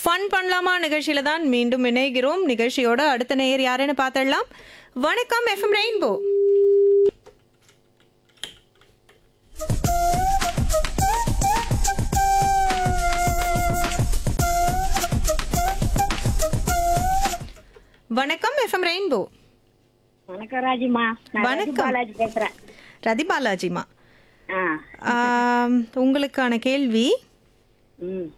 Fun பண்ணலாமா நிகழ்ச்சியில தான் மீண்டும் இணைகிறோம் நிகழ்ச்சியோட அடுத்த நேயர் யாருன்னு பார்த்துடலாம் வணக்கம் எஃப்எம் ரெயின்போ வணக்கம் எஃப்எம் ரெயின்போ வணக்கம் ராஜிமா நான் ராஜி வணக்கம். பாலாஜி பேசுறேன் ரதி பாலாஜிமா ஆ ஆம், உங்களுக்கான கேள்வி ம்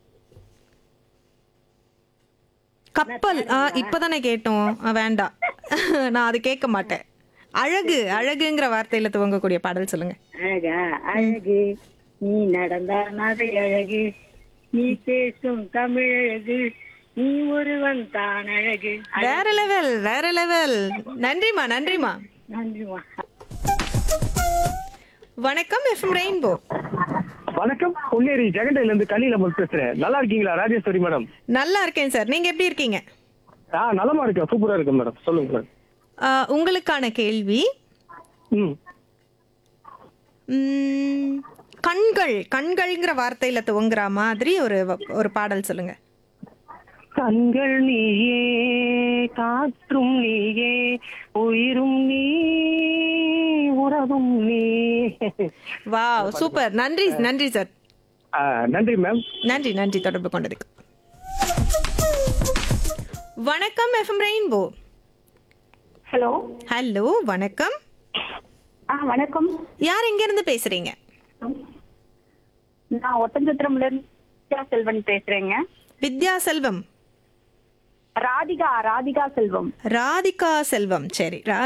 கப்பல் ஆ, இப்பதானே கேட்டோம் ஆ, வேண்டாம் நான் அது கேட்க மாட்டேன் அழகு அழகுங்கிற வார்த்தையில துவங்கக்கூடிய பாடல் சொல்லுங்க அழகா அழகு நீ நடந்த நடை அழகு நீ பேசும் தமிழ் அழகு நீ ஒருவன் தான் அழகு வேற லெவல் வேற லெவல் நன்றிமா நன்றிமா நன்றிமா வணக்கம் எஃப்எம் ரெயின்போ வணக்கம் பொன்னேரி ஜெகண்டையில இருந்து கலியில பேசுறேன் நல்லா இருக்கீங்களா ராஜேஸ்வரி மேடம் நல்லா இருக்கேன் சார் நீங்க எப்படி இருக்கீங்க ஆ நலமா இருக்கேன் சூப்பரா இருக்கேன் மேடம் சொல்லுங்க மேடம் ஆ, உங்களுக்கான கேள்வி ம் ம், கண்கள் கண்கள்ங்கிற வார்த்தையில துவங்குற மாதிரி ஒரு வ- ஒரு பாடல் சொல்லுங்க கண்கள் நீயே காற்றும் நீயே உயிரும் நீ உறவும் நீ வாவ் சூப்பர் நன்றி நன்றி சார் ஆ, நன்றி மேம் நன்றி நன்றி தொடர்பு கொண்டதுக்கு வணக்கம் எஃப்எம் ரெயின்போ ஹலோ ஹலோ வணக்கம் ஆ வணக்கம் யார் எங்க இருந்து பேசுறீங்க நான் ஒட்டஞ்சத்திரம்ல இருந்து வித்யா செல்வன் பேசுறேங்க வித்யா செல்வம் ராதிகா ராதிகா செல்வம் ராதிகா செல்வம் சரி ரா